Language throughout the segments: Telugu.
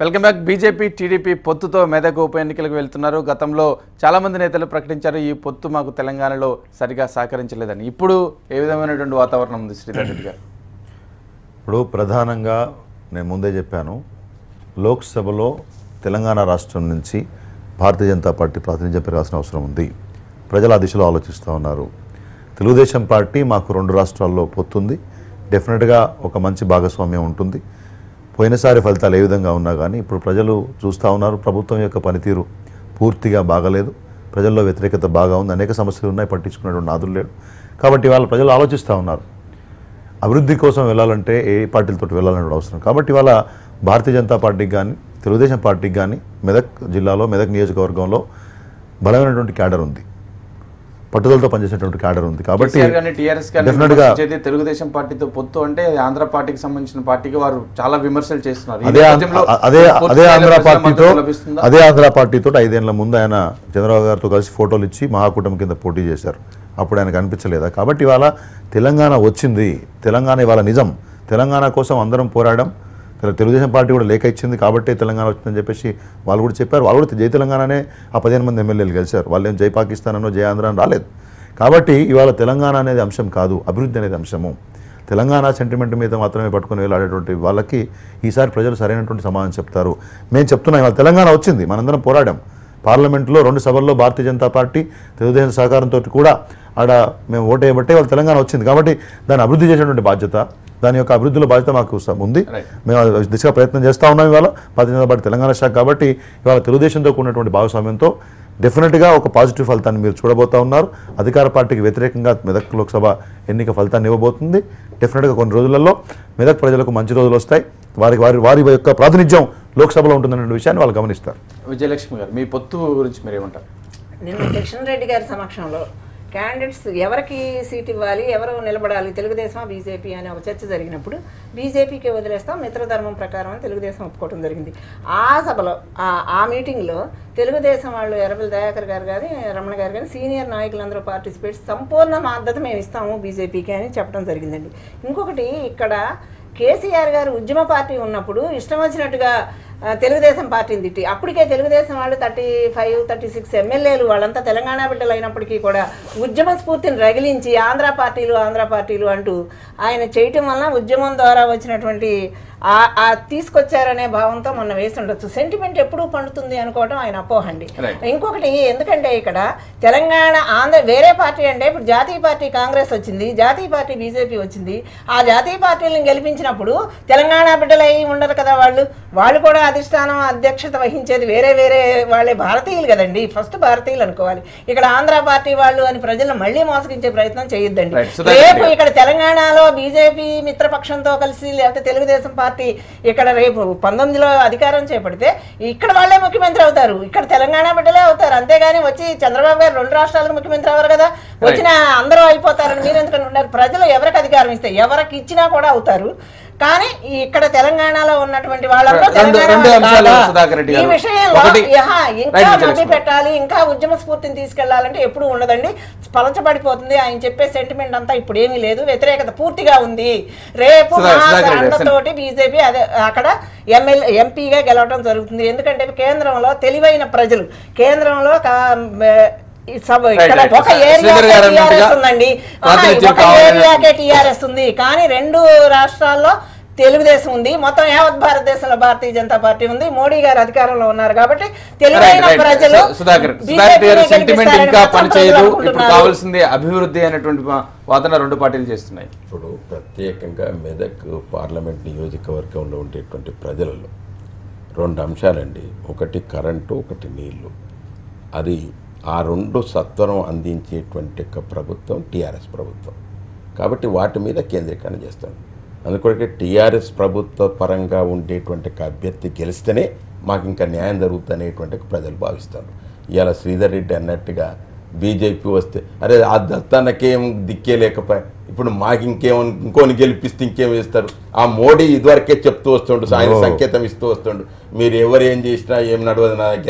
వెల్కమ్ బ్యాక్ బీజేపీ టీడీపీ పొత్తుతో మెదక్ ఉప ఎన్నికలకు వెళ్తున్నారు గతంలో చాలా మంది నేతలు ప్రకటించారు ఈ పొత్తు మాకు తెలంగాణలో సరిగా సహకరించలేదని ఇప్పుడు ఏ విధమైనటువంటి వాతావరణం ఉంది శ్రీధర్ రెడ్డి గారు ఇప్పుడు ప్రధానంగా నేను ముందే చెప్పాను లోక్సభలో తెలంగాణ రాష్ట్రం నుంచి భారతీయ జనతా పార్టీ ప్రాతినిధ్యం పెరగాల్సిన అవసరం ఉంది ప్రజలు ఆ దిశలో ఆలోచిస్తూ ఉన్నారు తెలుగుదేశం పార్టీ మాకు రెండు రాష్ట్రాల్లో పొత్తుంది డెఫినెట్గా ఒక మంచి భాగస్వామ్యం ఉంటుంది పోయినసారి ఫలితాలు ఏ విధంగా ఉన్నా కానీ ఇప్పుడు ప్రజలు చూస్తూ ఉన్నారు ప్రభుత్వం యొక్క పనితీరు పూర్తిగా బాగలేదు ప్రజల్లో వ్యతిరేకత బాగా ఉంది అనేక సమస్యలు ఉన్నాయి పట్టించుకునేటువంటి నాదులు లేడు కాబట్టి వాళ్ళ ప్రజలు ఆలోచిస్తూ ఉన్నారు అభివృద్ధి కోసం వెళ్ళాలంటే ఏ పార్టీలతో వెళ్ళాలనే అవసరం కాబట్టి ఇవాళ భారతీయ జనతా పార్టీకి కానీ తెలుగుదేశం పార్టీకి కానీ మెదక్ జిల్లాలో మెదక్ నియోజకవర్గంలో బలమైనటువంటి క్యాడర్ ఉంది పట్టుదలతో పనిచేసేటువంటి క్యాడర్ ఉంది కాబట్టి కేసీఆర్ గారిని టీఆర్ఎస్ గారిని డెఫినెట్గా విమర్శించేది తెలుగుదేశం పార్టీతో పొత్తు అంటే అది ఆంధ్ర పార్టీకి సంబంధించిన పార్టీకి వారు చాలా విమర్శలు చేస్తున్నారు ఈ అదే నేపథ్యంలో అదే పూర్తి అదే స్థాయిలో ఆంధ్ర ప్రజల పార్టీతో మద్దతు లభిస్తుందా? అదే ఆంధ్ర పార్టీతో ఐదేళ్ల ముందు ఆయన చంద్రబాబు గారితో కలిసి ఫోటోలు ఇచ్చి మహాకూటమి కింద పోటీ చేశారు అప్పుడు ఆయనకు అనిపించలేదా కాబట్టి ఇవాళ తెలంగాణ వచ్చింది తెలంగాణ ఇవాళ నిజం తెలంగాణ కోసం అందరం పోరాడడం తెలు- తెలుగుదేశం పార్టీ కూడా లేఖ ఇచ్చింది కాబట్టే తెలంగాణ వచ్చిందని చెప్పేసి వాళ్ళు కూడా చెప్పారు వాళ్ళు కూడా జై తెలంగాణనే ఆ పదిహేను మంది ఎమ్మెల్యేలు గెలిచారు వాళ్ళు ఏం జై పాకిస్తాన్ అనో జై ఆంధ్ర అని రాలేదు కాబట్టి ఇవాళ తెలంగాణ అనేది అంశం కాదు అభివృద్ధి అనేది అంశము తెలంగాణ సెంటిమెంట్ మీద మాత్రమే పట్టుకుని వెళ్ళాడేటువంటి వాళ్ళకి ఈసారి ప్రజలు సరైనటువంటి సమాధానం చెప్తారు మేము చెప్తున్నాం ఇవాళ తెలంగాణ వచ్చింది మనందరం పోరాడాం పార్లమెంట్లో రెండు సభల్లో భారతీయ జనతా పార్టీ తెలుగుదేశం సహకారంతో కూడా ఆడ మేము ఓటు వేయబట్టే వాళ్ళు తెలంగాణ వచ్చింది కాబట్టి దాన్ని అభివృద్ధి చేసేటువంటి బాధ్యత దాని యొక్క అభివృద్ధిలో బాధ్యత మాకు స- ఉంది Right. మేము ఆ దిశగా ప్రయత్నం చేస్తూ ఉన్నాం ఇవాళ భారతీయ జనతా పార్టీ తెలంగాణ శాఖ కాబట్టి ఇవాళ తెలుగుదేశంతో కూడినటువంటి భాగస్వామ్యంతో డెఫినెట్గా ఒక పాజిటివ్ ఫలితాన్ని మీరు చూడబోతా ఉన్నారు అధికార పార్టీకి వ్యతిరేకంగా మెదక్ లోక్సభ ఎన్నిక ఫలితాన్ని ఇవ్వబోతుంది డెఫినెట్గా కొన్ని రోజులలో మెదక్ ప్రజలకు మంచి రోజులు వస్తాయి వారికి వారి వారి యొక్క ప్రాతినిధ్యం లోక్సభలో ఉంటుందనే విషయాన్ని వాళ్ళు గమనిస్తారు విజయలక్ష్మి గారు మీ పొత్తు గురించి మీరు ఏమంటారు నిన్న కిషన్ రెడ్డి గారి సమక్షంలో క్యాండిడేట్స్ ఎవరికి సీట్ ఇవ్వాలి ఎవరు నిలబడాలి తెలుగుదేశం బీజేపీ అనే ఒక చర్చ జరిగినప్పుడు బీజేపీకి వదిలేస్తాం మిత్రధర్మం ప్రకారం అని తెలుగుదేశం ఒప్పుకోవడం జరిగింది ఆ సభలో ఆ- ఆ మీటింగ్లో తెలుగుదేశం వాళ్ళు ఎర్రబెల్లి దయాకర్ గారు కానీ రమణ గారు కానీ సీనియర్ నాయకులందరూ పార్టిసిపేట్ సంపూర్ణ మద్దతు మేము ఇస్తాము బీజేపీకి అని చెప్పడం జరిగిందండి ఇంకొకటి ఇక్కడ కేసీఆర్ గారు ఉద్యమ పార్టీ ఉన్నప్పుడు ఇష్టం వచ్చినట్టుగా ఆ, తెలుగుదేశం పార్టీని తిట్టి అప్పటికే తెలుగుదేశం వాళ్ళు థర్టీ ఫైవ్ థర్టీ సిక్స్ ఎమ్మెల్యేలు వాళ్ళంతా తెలంగాణ బిడ్డలు అయినప్పటికీ కూడా ఉద్యమ స్ఫూర్తిని రగిలించి ఆంధ్ర పార్టీలు ఆంధ్ర పార్టీలు అంటూ ఆయన చేయటం వలన ఉద్యమం ద్వారా వచ్చినటువంటి ఆ- ఆ తీసుకొచ్చారనే భావంతో మొన్న వేసి ఉండొచ్చు సెంటిమెంట్ ఎప్పుడు పండుతుంది అనుకోవడం ఆయన అపోహండి Right. ఇంకొకటి ఎందుకంటే ఇక్కడ తెలంగాణ ఆంధ్ర వేరే పార్టీ అంటే ఇప్పుడు జాతీయ పార్టీ కాంగ్రెస్ వచ్చింది జాతీయ పార్టీ బీజేపీ వచ్చింది ఆ జాతీయ పార్టీలను గెలిపించినప్పుడు తెలంగాణ బిడ్డలు అయి ఉండరు కదా వాళ్ళు వాళ్ళు కూడా అధిష్టానం అధ్యక్షత వహించేది వేరే వేరే వాళ్ళే భారతీయులు కదండి ఫస్ట్ భారతీయులు అనుకోవాలి ఇక్కడ ఆంధ్ర పార్టీ వాళ్ళు అని ప్రజలను మళ్ళీ మోసగించే ప్రయత్నం చేయొద్దండి Right. సుధాకర్ రేపు రెడ్డి గారు. ఇక్కడ తెలంగాణలో బీజేపీ మిత్రపక్షంతో కలిసి లేకపోతే తెలుగుదేశం పార్టీ ఇక్కడ రేపు పంతొమ్మిదిలో అధికారం చేపడితే ఇక్కడ వాళ్ళే ముఖ్యమంత్రి అవుతారు ఇక్కడ తెలంగాణ బిడ్డలే అవుతారు అంతేగాని వచ్చి చంద్రబాబు గారు రెండు రాష్ట్రాలకు ముఖ్యమంత్రి అవ్వరు కదా వచ్చిన అందరూ అయిపోతారని మీరు ఎందుకని ఉన్నారు ప్రజలు ఎవరికి అధికారం ఇస్తే ఎవరికి ఇచ్చినా కూడా అవుతారు కానీ ఈ ఇక్కడ తెలంగాణలో ఉన్నటువంటి వాళ్ళంతా రెండు- తెలంగాణ రెండు వాళ్ళు అంశాలు కాదా? సుధాకర్ రెడ్డి ఈ గారు. విషయంలో ఒకటి- యహా, ఇంకా రైట్ మభ్య విజయలక్ష్మి. పెట్టాలి ఇంకా ఉద్యమ స్ఫూర్తిని తీసుకెళ్లాలంటే ఎప్పుడు ఉండదండి పలచబడిపోతుంది ఆయన చెప్పే సెంటిమెంట్ అంతా ఇప్పుడు ఏమీ లేదు వ్యతిరేకత పూర్తిగా ఉంది రేపు సుధా- సుధాకర్ రెడ్డి గారు, తోటి బీజేపీ అదే అక్కడ ఎమ్మెల్యే ఎంపీగా గెలవడం జరుగుతుంది ఎందుకంటే కేంద్రంలో తెలివైన ప్రజలు కేంద్రంలో కా- ఈ సభ ఇక్కడ రైట్. ఒక శ్రీధర్ ఏరియాకే గారు అన్నట్టుగా టీఆర్ఎస్ ఉందండి ఆహా, ప్రాతినిధ్యం ఒక కావాలని ఏరియాకే టీఆర్ఎస్ ఉంది కానీ రెండు రాష్ట్రాల్లో తెలుగుదేశం ఉంది మొత్తం యావత్ భారతదేశంలో భారతీయ జనతా పార్టీ ఉంది మోడీ గారు అధికారంలో ఉన్నారు కాబట్టి తెలివైన రైట్, రైట్. ప్రజలు సు- సుధాకర్ BJP సుధాకర్ గారి నే సెంటిమెంట్ గెలిపిస్తారని ఇంకా మాత్రం పనిచేయదు ప్రజలు ఇప్పుడు అనుకుంటున్నారు. కావాల్సింది అభివృద్ధి అనేటువంటి వా- వాదన రెండు పార్టీలు చేస్తున్నాయి ఇప్పుడు ప్రత్యేకంగా మెదక్ పార్లమెంట్ నియోజకవర్గంలో ఉండేటువంటి ప్రజలలో రెండు అంశాలండి ఒకటి కరెంటు ఒకటి నీళ్లు అది ఆ రెండు సత్వరం అందించేటువంటి ఒక ప్రభుత్వం టీఆర్ఎస్ ప్రభుత్వం కాబట్టి వాటి మీద కేంద్రీకరణ చేస్తాం అందుకొరకే టీఆర్ఎస్ ప్రభుత్వ పరంగా ఉండేటువంటి ఒక అభ్యర్థి గెలిస్తేనే మాకు ఇంకా న్యాయం జరుగుతుంది అనేటువంటి ఒక ప్రజలు భావిస్తారు ఇవాళ శ్రీధర్ రెడ్డి అన్నట్టుగా బీజేపీ వస్తే అరే ఆ దత్తాన్నకేం దిక్కే లేకపోయా ఇప్పుడు మాకు ఇంకేం ఇంకోని గెలిపిస్తే ఇంకేం వేస్తారు ఆ మోడీ ఇదివరకే చెప్తూ వస్తుండు ఆయన ఓ. సంకేతం ఇస్తూ వస్తుండు మీరు ఎవరు ఏం చేసినా ఏం నడవదు నా దగ్గర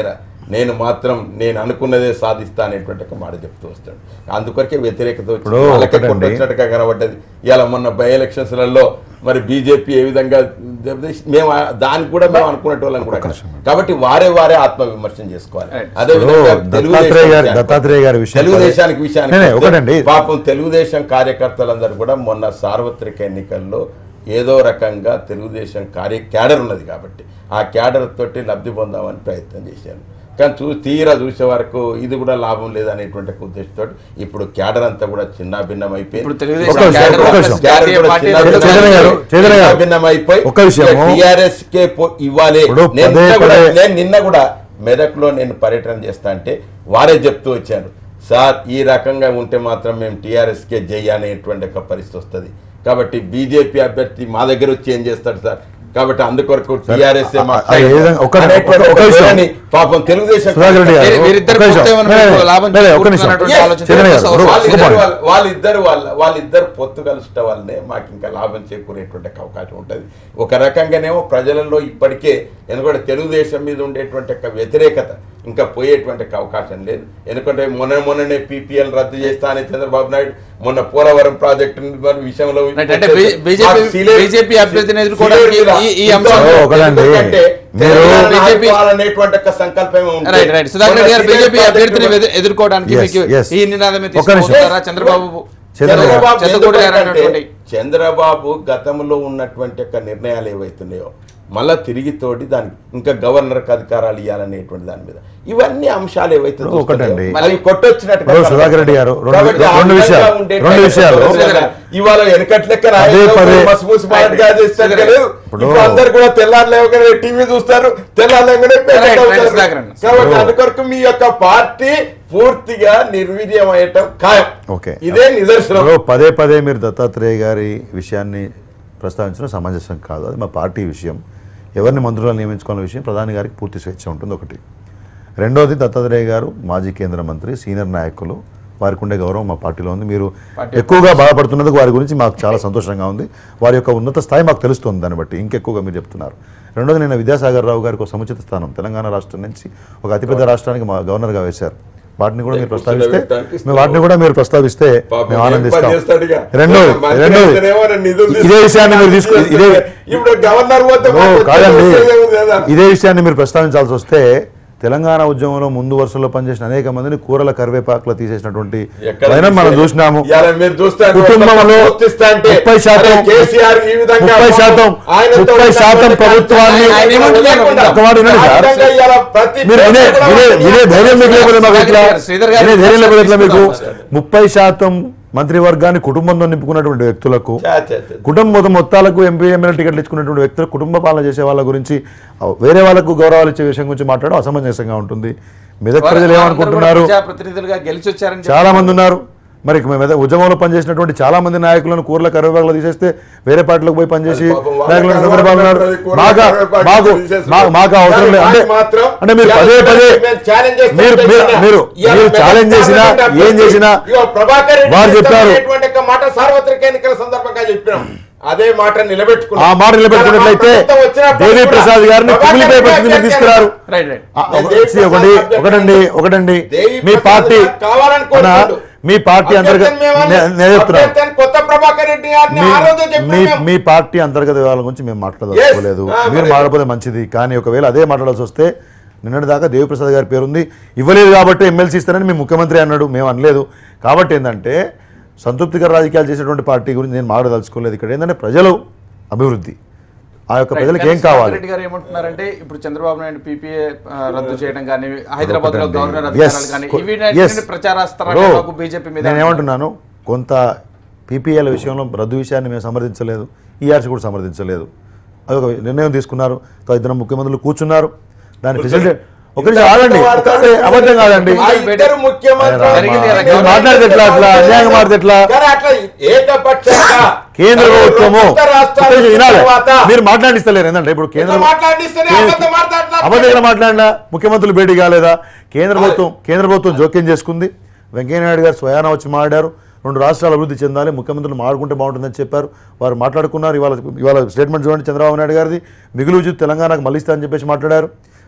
నేను మాత్రం నేను అనుకున్నదే సాధిస్తా అనేటువంటి ఒక మాట చెప్తూ వస్తాడు అందుకొరకే వ్యతిరేకత వచ్చి ఇప్పుడు వాళ్ళకే ఒకటండి. కొట్టొచ్చినట్టుగా కనబడ్డది ఇలా మొన్న బై ఎలక్షన్స్లలో మరి బీజేపీ ఏ విధంగా దెబ్బతీసి- మేము ఆ- దానికి కూడా మేము అనుకున్నట్టు వాళ్ళని కూడా కాదు. కాబట్టి వారే వారే ఆత్మవిమర్శనం చేసుకోవాలి అదే ఇప్పుడు విధంగా దత్తాత్రేయ గారి తెలుగుదేశం దత్తాత్రేయ గారి విషయం తెలుగుదేశానికి నేనే, విషయానికి ఒకటండి. వస్తే పాపం తెలుగుదేశం కార్యకర్తలందరూ కూడా మొన్న సార్వత్రిక ఎన్నికల్లో ఏదో రకంగా తెలుగుదేశం కార్య క్యాడర్ ఉన్నది కాబట్టి ఆ క్యాడర్ తోటి లబ్ధి పొందామని ప్రయత్నం చేశాను కానీ చూ తీరా చూసే వరకు ఇది కూడా లాభం లేదనేటువంటి ఒక ఉద్దేశంతో ఇప్పుడు క్యాడర్ అంతా కూడా చిన్న భిన్నం అయిపోయింది ఇప్పుడు తెలుగుదేశం ఒక్క నిమిషం, క్యాడర్ ఒక్క ప్లస్ నిమిషం. జాతీయ క్యాడర్ పార్టీ కూడా రెండు చైతన్య గారు, చైతన్య గారు. భిన్నం అయిపోయి ఒక్క విషయము. టీఆర్ఎస్ కే పో- ఇవ్వాలి ఇప్పుడు నేను పదే నిన్న కూడా- పదే- నేను నిన్న కూడా మెదక్లో నేను పర్యటన చేస్తా అంటే వారే చెప్తూ వచ్చాను సార్ ఈ రకంగా ఉంటే మాత్రం మేము టీఆర్ఎస్కే జై అనేటువంటి ఒక పరిస్థితి వస్తుంది కాబట్టి బీజేపీ అభ్యర్థి మా దగ్గర వచ్చి ఏం చేస్తాడు సార్ కాబట్టి అందుకొరకు టీఆర్ఎస్ ఆ- ఆ ఏ విధంగా- ఒక్క- ఒక్క- ఒక్క విషయం. పాపం తెలుగుదేశం సుధాకర్ రెడ్డి గారు, వీరి- వీరిద్దరు ఒక్క నిమిషం. పొత్తు ఏమన్నా లే, మీకు లాభం లే, లే, ఒక్క నిమిషం. చేకూరుతున్నటువంటి Yes, ఆలోచన చైతన్య గారు, చేస్తే ఇప్పుడు- అవసరం వాళ్ళిద్దరు point. వాళ్ళ- వాళ్ళిద్దరు వాళ్ళ వాళ్ళిద్దరు పొత్తు కలుసుట వల్లనే మాకు ఇంకా లాభం చేకూరేటువంటి ఒక అవకాశం ఉంటుంది ఒక రకంగానేమో ప్రజలలో ఇప్పటికే ఎందుకంటే తెలుగుదేశం మీద ఉండేటువంటి ఒక వ్యతిరేకత ఇంకా పోయేటువంటి ఒక అవకాశం లేదు ఎందుకంటే మొన్న మొన్ననే పీపీఎల్ రద్దు చేస్తా అని చంద్రబాబు నాయుడు మొన్న పోలవరం ప్రాజెక్టు విషయంలో Right, అంటే బీ- BJP మాకు సిలే- BJP అభ్యర్థిని ఎదుర్కోవడానికి సిలే ఈ- ఈ యుద్ధం అంశం- ఓ, ఒకటండి. ఎందుకంటే మీరు- తెలంగాణ BJP ఆదుకోవాలనేటువంటి ఒక సంకల్పమే ఉంటుంది. రైట్ రైట్ సుధాకర్ రెడ్డి గారు మొన్న బీజేపీ సిలే అభ్యర్థిని ప్రాజెక్టు ఎదు- ఎదుర్కోవడానికి Yes, మీకు yes. ఈ నినాదమే ఒక్క నిమిషం. తీసుకుంటారా చంద్రబాబు చంద్రబాబు చంద్రబాబు చంద్రబాబు గారు ఎందుకంటే అన్నటువంటి చంద్రబాబు గతంలో ఉన్నటువంటి యొక్క నిర్ణయాలు ఏవైతున్నాయో మళ్ళా తిరిగి తోటి దానికి ఇంకా గవర్నర్కి అధికారాలు ఇవ్వాలనేటువంటి దాని మీద ఇవన్నీ అంశాలు ఏవైతే ఇప్పుడు ఒకటండి. చూస్తున్నాయో, అవి కొట్టొచ్చినట్టుగా ఇప్పుడు సుధాకర్ రెడ్డి గారు, రెండు- కాబట్టి ఆ రెండు విధంగా విషయాలు, ఉండేటువంటి రెండు విషయాలు. పరిస్థితులు ఇవాళ వెనకటి లెక్క పదే రాయల్లో పదే. మసిపూసి మాటగా చేస్తారు కదా. ఇప్పుడు- ఇప్పుడు అందరు కూడా తెల్లారు లేవగానే టీవీ చూస్తారు తెల్లారు లేవగానే పేపర్ రైట్, రైట్, చదువుతారు. సుధాకర్ అన్న. కాబట్టి ఇప్పుడు- అందుకొరకు మీ యొక్క పార్టీ పూర్తిగా నిర్వీర్యం అయ్యటం ఖాయం ఓకే. ఇదే నిదర్శనం ఇప్పుడు పదే పదే మీరు దత్తాత్రేయ గారి విషయాన్ని ప్రస్తావించడం సమంజసం కాదు అది మా పార్టీ విషయం ఎవరిని మంత్రులను నియమించుకోవాలనే విషయం ప్రధాని గారికి పూర్తి స్వేచ్ఛ ఉంటుంది ఒకటి రెండోది దత్తాత్రేయ గారు మాజీ కేంద్ర మంత్రి సీనియర్ నాయకులు వారికి ఉండే గౌరవం మా పార్టీలో ఉంది మీరు ఎక్కువగా బాధపడుతున్నందుకు వారి గురించి మాకు చాలా సంతోషంగా ఉంది వారి యొక్క ఉన్నత స్థాయి మాకు తెలుస్తుంది దాన్ని బట్టి ఇంకెక్కువగా మీరు చెప్తున్నారు రెండోది నేను విద్యాసాగర్ రావు గారికి ఒక సముచిత స్థానం తెలంగాణ రాష్ట్రం నుంచి ఒక అతిపెద్ద రాష్ట్రానికి మా గవర్నర్గా వేశారు వాటిని కూడా మీరు ప్రస్తావిస్తే మేము వాటిని కూడా మీరు ప్రస్తావిస్తే పాపం మేము ఏం ఆనందిస్తాం పని చేస్తాడుగా? రెండోది మంత్రి రెండోది అయితేనేమో నన్ను నిధులు ఇదే విషయాన్ని మీరు తీసుకు ఇదే ఇప్పుడు గవర్నర్ పోతే ఓ, మాకు కాదండి వచ్చేదే ఉంది కదా. ఇదే విషయాన్ని మీరు ప్రస్తావించాల్సి వస్తే తెలంగాణ ఉద్యమంలో ముందు వరుసలో పనిచేసిన అనేక మందిని కూరల కరివేపాకులో తీసేసినటువంటి ఎక్కడ వైనం మనం తీసేయాలి? చూసినాము ఇవాళ మీరు చూస్తే అది కుటుంబంలో గుర్తిస్తా అంటే, ముప్పై శాతం అరే కేసీఆర్ ఈ విధంగా ముప్పై శాతం ఆయనతో ముప్పై శాతం ఉన్నటువంటి ప్రభుత్వాన్ని ఆయన ఏమంటున్నారు? ఒక మాట వినండి ఆ సార్. విధంగా ఇవాళ ప్రతి మీరు వినే పేరు కూడా వినే వినే ధైర్యం మీకు లేకపోతే మాకు ఎట్లా శ్రీధర్ గారు వినే ధైర్యం లేకపోతే ఎట్లా మీకు తీసుకుందాం. ముప్పై శాతం మంత్రివర్గాన్ని కుటుంబంతో నింపుకున్నటువంటి వ్యక్తులకు చా, చా, చా. కుటుంబ మొత్తాలకు ఎంపీ ఎమ్మెల్యే టికెట్లు ఇచ్చుకున్నటువంటి వ్యక్తులు కుటుంబ పాలన చేసే వాళ్ళ గురించి ఆ, వేరే వాళ్ళకు గౌరవాలు ఇచ్చే విషయం గురించి మాట్లాడడం అసమంజసంగా ఉంటుంది మెదక్ ప్రజలు ఏమనుకుంటున్నారు ప్రజాప్రతినిధులుగా గెలిచి వచ్చారని చాలా మంది ఉన్నారు మరి మెదక్ ఉద్యమంలో పనిచేసినటువంటి చాలా మంది నాయకులను కూరల కరివేపాకులు తీసేస్తే వేరే పార్టీలకు పోయి పనిచేసి అది పాపం వాళ్ళ నాయకులను కర్మ చంద్రబాబు నాయుడు ఉంటుంది, కూరల మాకు కరివేపాకులు మాకు తీసేస్తారు. మా- మాకు అవసరం లేదు అంటే కానీ మాత్రం అంటే మీరు పదే ఇవాళ పదే మేము challenge చేస్తాం మీరు మీరు చేసినా, మీరు ఇవాళ మీరు మేము ఛాలెంజ్ చేసినా అభ్యర్థి ఏం చేసినా ఇగో ప్రభాకర్ రెడ్డి వారు చెప్పారు. చేస్తున్నటువంటి ఒక మాట సార్వత్రిక ఎన్నికల సందర్భంగా చెప్పినాం అదే మాట నిలబెట్టుకున్నాం ఆ మాట నిలబెట్టుకున్నట్లయితే ఇవాళ మా ప్రభుత్వం వచ్చినప్పుడు దేవి కూడా ప్రసాద్ గారిని ప్రభాకర్ కుమిలిపై రెడ్డి పరిస్థితి మీరు అభ్యర్థి తీసుకురారు రైట్ రైట్ ఆ, ఒక- see, ఒకటి ఒకటండి ఒకటండి దేవి మీ ప్రసాద్ పార్టీ గారు కావాలని అన్నా, కోరుకుంటూ. మీ పార్టీ అంతర్గత అభ్యర్థిని మేమని- నే- నేను చెప్తున్నాను అభ్యర్థిని కొత్త ప్రభాకర్ రెడ్డి గారిని ఆ రోజే మీ చెప్పాం మేము. మీ పార్టీ అంతర్గత వివరాల గురించి మేము మాట్లాడదలుచుకోలేదు Yes. ఆ, మీరు మరి- మాట్లాడకపోతే మంచిది కానీ ఒకవేళ అదే మాట్లాడాల్సి వస్తే నిన్నటి దాకా దేవిప్రసాద్ గారి పేరుంది ఇవ్వలేదు కాబట్టి ఎమ్మెల్సీ ఇస్తారని మీ ముఖ్యమంత్రి అన్నాడు మేము అనలేదు కాబట్టి ఏంటంటే సంతృప్తికర రాజకీయాలు చేసేటువంటి పార్టీ గురించి నేను మాట్లాడదలుచుకోలేదు ఇక్కడ ఏంటంటే ప్రజలు అభివృద్ధి ఆ యొక్క ప్రజలకు ఏం కావాలి రెడ్డి గారు ఏమంటున్నారంటే ఇప్పుడు చంద్రబాబు నాయుడు పీపీఏ రద్దు చేయడం కానీ హైదరాబాద్ లో ఒకటండి. Governor Yes. అధికారాలు కానీ కొ- ఇవి yes. ప్రచారాస్త్రాలు ఇప్పుడు మాకు బీజేపీ మీద నేను ఏమంటున్నాను కొంత పీపీఎల్ విషయంలో రద్దు విషయాన్ని మేము సమర్థించలేదు ఈఆర్సీ కూడా సమర్థించలేదు అది ఒక నిర్ణయం తీసుకున్నారు తో ఇద్దరు ముఖ్యమంత్రులు కూర్చున్నారు దాని ఫెసిలిటీ ఒక నిమిషం ఆగండి ఒక్కటే అబద్ధం కాదండి ఆ ఇద్దరు ముఖ్యమంత్రులు జరిగింది కదా, మీరు మాట్లాడితే ఎట్లా అట్లా అన్యాయంగా మాట్లాడితే ఎట్లా కానీ అట్లా ఏకపక్షంగా కేంద్ర ప్రభుత్వము కొత్త రాష్ట్రాలు ఒక్క నిమిషం వినాలి. తర్వాత మీరు మాట్లాడిస్తలేరు ఏంటంటే ఇప్పుడు కేంద్ర ఇట్లా మాట్లాడిస్తేనే అబద్ధం మాట్లాడతారు. అబద్ధంగా మాట్లాడినా ముఖ్యమంత్రులు భేటీ కాలేదా కేంద్ర ప్రభుత్వం కేంద్ర ప్రభుత్వం జోక్యం చేసుకుంది వెంకయ్యనాయుడు గారు స్వయాన వచ్చి మాట్లాడారు రెండు రాష్ట్రాలు అభివృద్ధి చెందాలి ముఖ్యమంత్రులు మాట్లాడుకుంటే బాగుంటుందని చెప్పారు వారు మాట్లాడుకున్నారు ఇవాళ ఇవాళ స్టేట్మెంట్ చూడండి చంద్రబాబు నాయుడు గారిది మిగులు ఉచిత తెలంగాణకు మళ్ళీ ఇస్తా అని చెప్పేసి మాట్లాడారు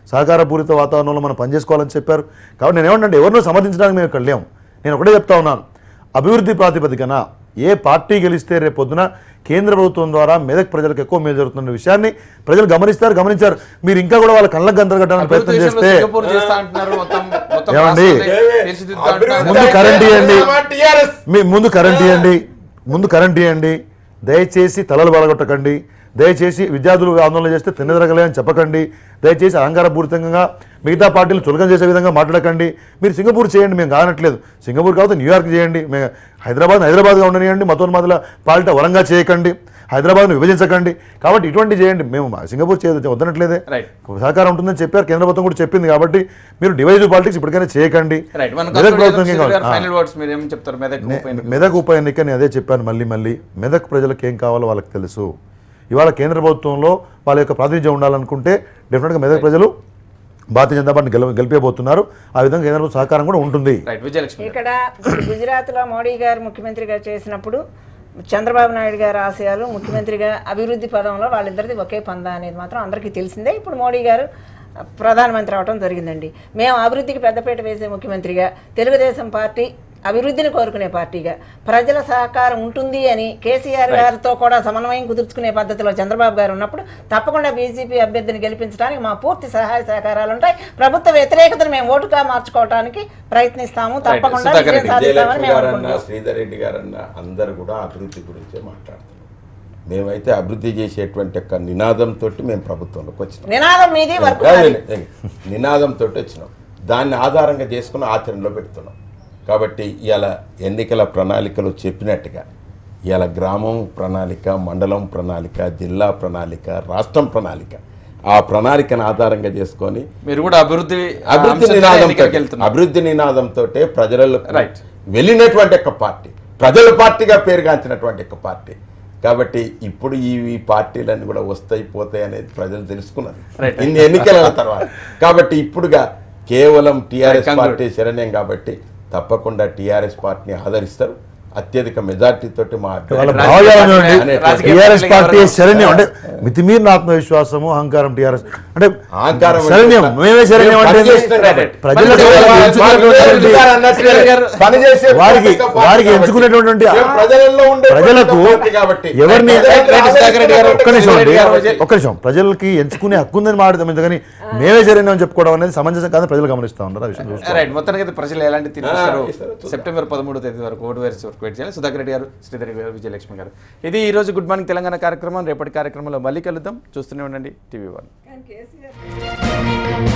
సహకారపూరిత వాతావరణంలో మనం పనిచేసుకోవాలని చెప్పారు కాబట్టి నేను ఏమంటే ఎవరినో సమర్థించడానికి మేము ఇక్కడ లేము నేను ఒకటే చెప్తా ఉన్నాను అభివృద్ధి ప్రాతిపదికన ఏ పార్టీ గెలిస్తే రేపు పొద్దున కేంద్ర ప్రభుత్వం ద్వారా మెదక్ ప్రజలకు ఎక్కువ మేలు జరుగుతున్న విషయాన్ని ప్రజలు గమనిస్తారు గమనించారు మీరు ఇంకా కూడా వాళ్ళ కళ్ళకు గంతగట్టడానికి అభివృద్ధి ప్రయత్నం విషయంలో చేస్తే సింగపూర్ చేస్తా అంటున్నారు మొత్తం మొత్తం ఏమండి? రాష్ట్రాన్ని తీర్చిదిద్దుతా అంటున్నారు. ముందు కరెంట్ ఇవ్వండి టీఆర్ఎస్ మీ ముందు కరెంట్ ఇవ్వండి ముందు కరెంట్ ఇవ్వండి దయచేసి తలలు బలగొట్టకండి దయచేసి విద్యార్థులు ఆందోళన చేస్తే తిన్నదరగలే అని చెప్పకండి దయచేసి అహంకారపూరితంగా మిగతా పార్టీలు చులకన చేసే విధంగా మాట్లాడకండి మీరు సింగపూర్ చేయండి మేము కానట్లేదు సింగపూర్ కాకపోతే న్యూయార్క్ చేయండి మేము హైదరాబాద్ హైదరాబాద్గా ఉండనియండి మతోన్మాదుల పాలిట వరంగా చేయకండి హైదరాబాద్ను విభజించకండి కాబట్టి ఇటువంటి చేయండి మేము సింగపూర్ చేయదు వద్దనట్లేదే రైట్ సహకారం ఉంటుందని చెప్పారు కేంద్ర ప్రభుత్వం కూడా చెప్పింది కాబట్టి మీరు డివైజ్ పాలిటిక్స్ ఇప్పటికైనా చేయకండి రైట్ మన మెదక్ ప్రభుత్వం ఏం కావాలి? ఆ. ఫైనల్ వర్డ్స్ మీరు ఏం చెప్తారు మెదక్ ఉప ఎన్నిక మెదక్ ఉప ఎన్నిక నేను అదే చెప్పాను మళ్ళీ మళ్ళీ మెదక్ ప్రజలకు ఏం కావాలో వాళ్ళకి తెలుసు ఇవాళ కేంద్ర ప్రభుత్వంలో వాళ్ళ యొక్క ప్రాతినిధ్యం ఉండాలనుకుంటే డెఫినెట్గా మెదక్ ప్రజలు భారతీయ జనతా పార్టీ గెల గెలిపేబోతున్నారు ఆ విధంగా కేంద్ర ప్రభుత్వ సహకారం కూడా ఉంటుంది రైట్ విజయలక్ష్మి గారు. ఇక్కడ గుజరాత్లో మోడీ గారు ముఖ్యమంత్రిగా చేసినప్పుడు చంద్రబాబు నాయుడు గారి ఆశయాలు ముఖ్యమంత్రిగా అభివృద్ధి పదంలో వాళ్ళిద్దరిది ఒకే పందా అనేది మాత్రం అందరికీ తెలిసిందే ఇప్పుడు మోడీ గారు ప్రధానమంత్రి అవడం జరిగిందండి మేము అభివృద్ధికి పెద్దపీట వేసే ముఖ్యమంత్రిగా తెలుగుదేశం పార్టీ అభివృద్ధిని కోరుకునే పార్టీగా ప్రజల సహకారం ఉంటుంది అని కేసీఆర్ గారితో కూడా సమన్వయం కుదుర్చుకునే పద్ధతిలో చంద్రబాబు గారు ఉన్నప్పుడు తప్పకుండా బీజేపీ అభ్యర్థిని గెలిపించడానికి మా పూర్తి సహాయ సహకారాలు ఉంటాయి ప్రభుత్వ వ్యతిరేకతను మేము ఓటుగా మార్చుకోవడానికి ప్రయత్నిస్తాము తప్పకుండా సుధాకర్ విజయం రెడ్డి, సాధిస్తామని విజయలక్ష్మి మేము గారన్న అనుకుంటున్నాం శ్రీధర్ రెడ్డి గారన్న అందరు కూడా అభివృద్ధి గురించే మాట్లాడుతున్నారు మేమైతే అభివృద్ధి చేసేటువంటి యొక్క నినాదంతో మేము ప్రభుత్వంలోకి వచ్చినాం నినాదం మీది వర్క్ కాదు, నినాదంతో వచ్చినాం దాన్ని ఆధారంగా చేసుకుని ఆచరణలో పెడుతున్నాం కాబట్టి ఇవాళ ఎన్నికల ప్రణాళికలు చెప్పినట్టుగా ఇవాళ గ్రామం ప్రణాళిక మండలం ప్రణాళిక జిల్లా ప్రణాళిక రాష్ట్రం ప్రణాళిక ఆ ప్రణాళికను ఆధారంగా చేసుకొని మీరు కూడా అభివృద్ధి అభివృద్ధి అంశంతో నినాదంతో ఎన్నికలకు వెళ్తున్నారు అభివృద్ధి నినాదంతో ప్రజలకు Right. వెళ్ళినటువంటి ఒక పార్టీ ప్రజల పార్టీగా పేరుగాంచినటువంటి ఒక పార్టీ కాబట్టి ఇప్పుడు ఈ ఈ పార్టీలన్నీ కూడా వస్తాయి పోతాయి అనేది ప్రజలు తెలుసుకున్నారు Right. ఇన్ని ఎన్నికల తర్వాత కాబట్టి ఇప్పుడుగా కేవలం టీఆర్ఎస్ Conclude. పార్టీ శరణ్యం కాబట్టి తప్పకుండా టీఆర్ఎస్ పార్టీని ఆదరిస్తారు అత్యధిక మెజార్టీ తోటి మా వాళ్ళ రాజకీయ భావజాలం పార్టీ- చూడండి రాజకీయ టీఆర్ఎస్ పార్టీలు పార్టీ ఎవరు- శరణ్యం అంటే మితిమీరిన ఆత్మవిశ్వాసము అహంకారం టీఆర్ఎస్ అంటే అహంకారం శరణ్యం అంటే మేమే శరణ్యం మేము అంటే పని చేస్తున్నాం కాబట్టి. ప్రజలకు పని వారికి చేస్తున్నాం. ఎంచుకునేటువంటి గారు అన్నట్లే పని చేసే వారికి ఒక పార్టీ వారికి కాబట్టి. ఎంచుకునేటువంటి మేము ప్రజలలో ఉండే ప్రజలకు పార్టీ కాబట్టి ఎవరిని ప్రజలకు రైట్, సుధాకర్ రెడ్డి గారు, ఒక్క నిమిషం అండి గారు వచ్చి- ఒక్క నిమిషం ప్రజలకి ఎంచుకునే హక్కు ఉందని మాట్లాడదాం కానీ మేమే శరణ్యం అని చెప్పుకోవడం అనేది సమంజసం కాదని ప్రజలు గమనిస్తా ఉన్నారు ఆ విషయం చూసుకోవాలి. రైట్ మొత్తానికి అయితే ప్రజలు ఎలాంటి తీర్పు ఇస్తారో ఆ, ఇస్తారో చూద్దాం. సెప్టెంబర్ పదమూడో తేదీ వరకు ఓటు వేసి వరకు వెయిట్ చేయాలి సుధాకర్ రెడ్డి గారు శ్రీధర్ రెడ్డి గారు విజయలక్ష్మి గారు ఇది ఈ రోజు గుడ్ మార్నింగ్ తెలంగాణ కార్యక్రమం రేపటి కార్యక్రమంలో మళ్ళీ కలుద్దాం చూస్తూనే ఉండండి టీవీ వన్ కేసీఆర్